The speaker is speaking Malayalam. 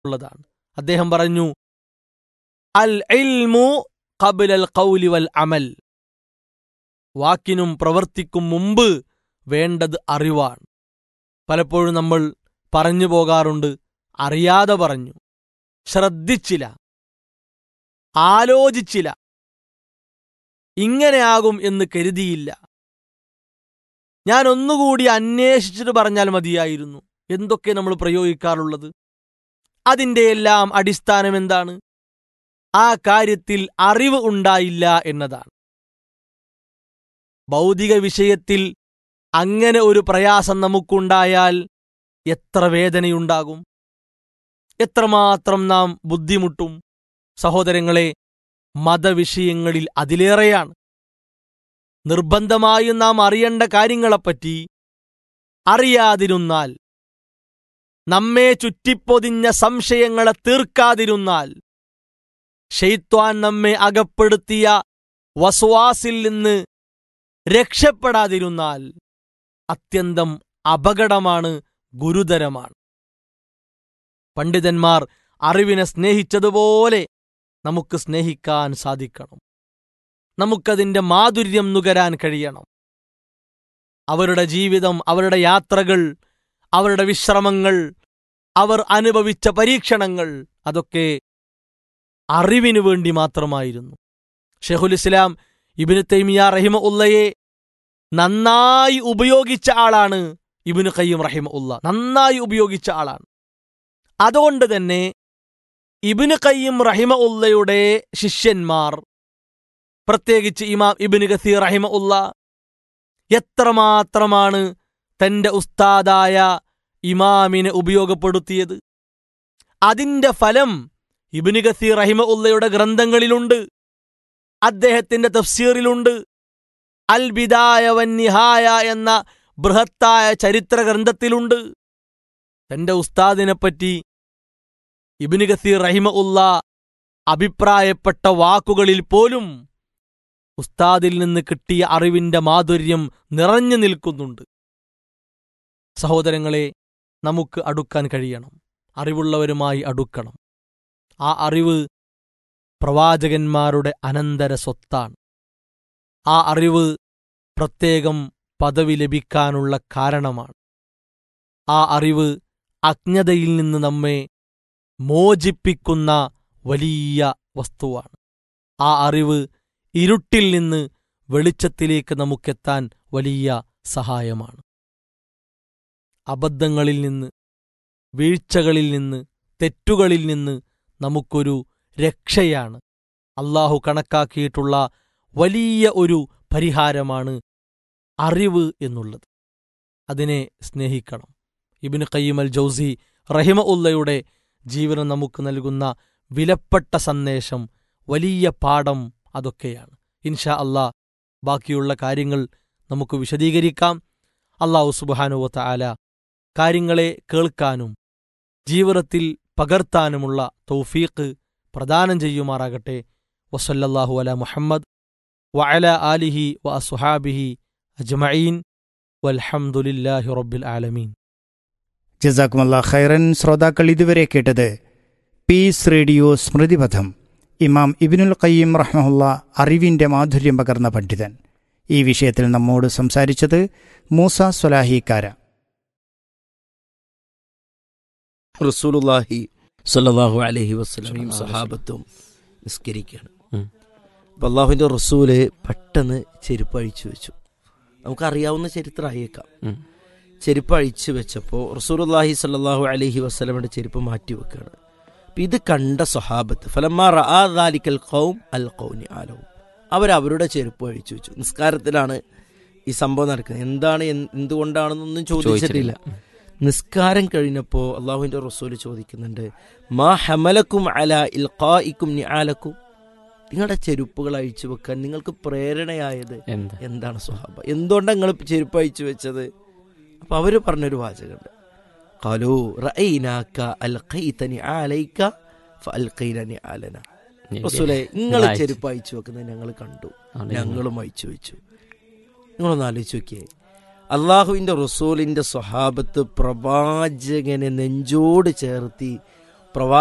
ഉള്ളതാണ് അദ്ദേഹം പറഞ്ഞു അൽ ഇൽമു ഖബ്ലൽ ഖൗലി വൽ അമൽ വാക്കിനും പ്രവർത്തിക്കും മുമ്പ് വേണ്ടത് അറിവാണ് പലപ്പോഴും നമ്മൾ പറഞ്ഞു പോകാറുണ്ട് അറിയാതെ പറഞ്ഞു ശ്രദ്ധിച്ചില്ല ആലോചിച്ചില്ല ഇങ്ങനെയാകും എന്ന് കരുതിയില്ല ഞാൻ ഒന്നുകൂടി അന്വേഷിച്ചിട്ട് പറഞ്ഞാൽ മതിയായിരുന്നു എന്തൊക്കെ നമ്മൾ പ്രയോഗിക്കാറുള്ളത് അതിന്റെ എല്ലാം അടിസ്ഥാനം എന്താണ് ആ കാര്യത്തിൽ അറിവ് ഉണ്ടായില്ല എന്നതാണ് ഭൗതിക വിഷയത്തിൽ അങ്ങനെ ഒരു പ്രയാസം നമുക്കുണ്ടായാൽ എത്ര വേദനയുണ്ടാകും എത്രമാത്രം നാം ബുദ്ധിമുട്ടും സഹോദരങ്ങളെ മതവിഷയങ്ങളിൽ അതിലേറെയാണ് നിർബന്ധമായും നാം അറിയേണ്ട കാര്യങ്ങളെപ്പറ്റി അറിയാതിരുന്നാൽ നമ്മെ ചുറ്റിപ്പൊതിഞ്ഞ സംശയങ്ങളെ തീർക്കാതിരുന്നാൽ ഷെയ്ത്വാൻ നമ്മെ അകപ്പെടുത്തിയ വസ്വാസിൽ നിന്ന് രക്ഷപ്പെടാതിരുന്നാൽ അത്യന്തം അപകടമാണ് ഗുരുതരമാണ് പണ്ഡിതന്മാർ അറിവിനെ സ്നേഹിച്ചതുപോലെ നമുക്ക് സ്നേഹിക്കാൻ സാധിക്കണം നമുക്കതിന്റെ മാധുര്യം നുകരാൻ കഴിയണം അവരുടെ ജീവിതം അവരുടെ യാത്രകൾ അവരുടെ വിശ്രമങ്ങൾ അവർ അനുഭവിച്ച പരീക്ഷണങ്ങൾ അതൊക്കെ അറിവിനു വേണ്ടി മാത്രമായിരുന്നു ഷെഹുൽ ഇസ്ലാം ഇബിന് തൈമിയ റഹിമ ഉള്ളയെ നന്നായി ഉപയോഗിച്ച ആളാണ് ഇബിന് ഖയ്യം റഹിമ ഉള്ള നന്നായി ഉപയോഗിച്ച ആളാണ് അതുകൊണ്ട് തന്നെ ഇബിന് ഖയ്യം റഹിമ ഉള്ളയുടെ ശിഷ്യന്മാർ പ്രത്യേകിച്ച് ഇമാം ഇബിന് ഗസീർ റഹിമ ഉള്ള എത്രമാത്രമാണ് തന്റെ ഉസ്താദായ ഇമാമിനെ ഉപയോഗപ്പെടുത്തിയത് അതിന്റെ ഫലം ഇബിന് ഗസീർ റഹിമ ഉള്ളയുടെ ഗ്രന്ഥങ്ങളിലുണ്ട് അദ്ദേഹത്തിന്റെ തഫ്സീറിലുണ്ട് അൽ ബിദായ വന്നിഹായ എന്ന ബൃഹത്തായ ചരിത്ര ഗ്രന്ഥത്തിലുണ്ട് തന്റെ ഉസ്താദിനെപ്പറ്റി ഇബിന് ഗസീർ റഹിമ ഉള്ള അഭിപ്രായപ്പെട്ട വാക്കുകളിൽ പോലും ഉസ്താദിൽ നിന്ന് കിട്ടിയ അറിവിന്റെ മാധുര്യം നിറഞ്ഞു നിൽക്കുന്നുണ്ട് സഹോദരങ്ങളെ നമുക്ക് അടുക്കാൻ കഴിയണം അറിവുള്ളവരുമായി അടുക്കണം ആ അറിവ് പ്രവാചകന്മാരുടെ അനന്തര സ്വത്താണ് ആ അറിവ് പ്രത്യേകം പദവി ലഭിക്കാനുള്ള കാരണമാണ് ആ അറിവ് അജ്ഞതയിൽ നിന്ന് നമ്മെ മോചിപ്പിക്കുന്ന വലിയ വസ്തുവാണ് ആ അറിവ് ഇരുട്ടിൽ നിന്ന് വെളിച്ചത്തിലേക്ക് നമുക്കെത്താൻ വലിയ സഹായമാണ് അബദ്ധങ്ങളിൽ നിന്ന് വീഴ്ചകളിൽ നിന്ന് തെറ്റുകളിൽ നിന്ന് നമുക്കൊരു രക്ഷയാണ് അള്ളാഹു കണക്കാക്കിയിട്ടുള്ള വലിയ ഒരു പരിഹാരമാണ് അറിവ് എന്നുള്ളത് അതിനെ സ്നേഹിക്കണം ഇബിന് ഖയ്യിമൽ ജൗസി റഹിമ ഉള്ളയുടെ ജീവനം നമുക്ക് നൽകുന്ന വിലപ്പെട്ട സന്ദേശം വലിയ പാഠം അതൊക്കെയാണ് ഇൻഷാ അല്ലാ ബാക്കിയുള്ള കാര്യങ്ങൾ നമുക്ക് വിശദീകരിക്കാം അള്ളാഹു സുബാനുവത്ത ആല കാര്യങ്ങളെ കേൾക്കാനും ജീവിതത്തിൽ പകർത്താനുമുള്ള തൗഫീഖ് പ്രദാനം ചെയ്യുമാറാകട്ടെ വസല്ലല്ലാഹു അല മുഹമ്മദ് വഅല ആലിഹി വ അസുഹാബിഹി അജ്മഈൻ വൽഹംദുലില്ലാഹി റബ്ബിൽ ആലമീൻ ജസാക്കുമല്ല ഖൈറൻ ശ്രോതാക്കൾ ഇതുവരെ കേട്ടത് പീസ് റേഡിയോ സ്മൃതിപഥം ഇമാം ഇബിനുൽ ഖയ്യിം റഹ്മഹുല്ല അറിവിൻ്റെ മാധുര്യം പകർന്ന പണ്ഡിതൻ ഈ വിഷയത്തിൽ നമ്മോട് സംസാരിച്ചത് മൂസ സ്വലാഹിക്കാര റസൂലുള്ളാഹി സല്ലല്ലാഹു അലൈഹി വസല്ലമയും സഹാബത്തും നിസ്കരിക്കുകയാണ് ഉം. അപ്പം അള്ളാഹുവിൻ്റെ റസൂല് പെട്ടെന്ന് ചെരുപ്പ് അഴിച്ചു വെച്ചു നമുക്കറിയാവുന്ന ചരിത്രമായേക്കാം ഉം. ചെരുപ്പ് അഴിച്ചു വെച്ചപ്പോൾ റസൂലുള്ളാഹി സല്ലല്ലാഹു അലൈഹി വസല്ലമയുടെ ചെരുപ്പ് മാറ്റി വെക്കുകയാണ് അപ്പം ഇത് കണ്ട സ്വഹാബത്ത് ഫലമാ റാലിക്കൽ ഖൗം അൽ ഖൗനി ആലവും അവരവരുടെ ചെരുപ്പ് അഴിച്ചു വെച്ചു നിസ്കാരത്തിലാണ് ഈ സംഭവം നടക്കുന്നത് എന്താണ് എന്ത് എന്തുകൊണ്ടാണെന്നൊന്നും ചോദിച്ചിട്ടില്ല നിസ്കാരം കഴിഞ്ഞപ്പോൾ അള്ളാഹുവിൻ്റെ റസൂല് ചോദിക്കുന്നുണ്ട് മാ ഹമലക്കും അല ഇൽഖായിക്കും നിആലക്കും നിങ്ങളുടെ ചെരുപ്പുകൾ അഴിച്ചു വെക്കാൻ നിങ്ങൾക്ക് പ്രേരണയായത് എന്താ എന്താണ് സ്വഹാബ എന്തുകൊണ്ടാണ് നിങ്ങൾ ചെരുപ്പ് അഴിച്ചു വെച്ചത് അപ്പൊ അവര് പറഞ്ഞൊരു വാചകമുണ്ട് ഖാലൂ റഅയ്നാക അൽഖൈത നിആലൈക ഫഅൽഖൈന നിആലന റസൂലേ നിങ്ങൾ അയച്ചു. ചെരുപ്പ് അഴിച്ചു വെക്കുന്നത് ഞങ്ങൾ കണ്ടു ആണ് ഞങ്ങളും അയച്ചു വെച്ചു നിങ്ങളൊന്ന് ആലോചിച്ച് നോക്കിയേ അള്ളാഹുവിൻ്റെ റസൂലിൻ്റെ സ്വഹാബത്ത് പ്രവാചകനെ നെഞ്ചോട് ചേർത്തി പ്രവാ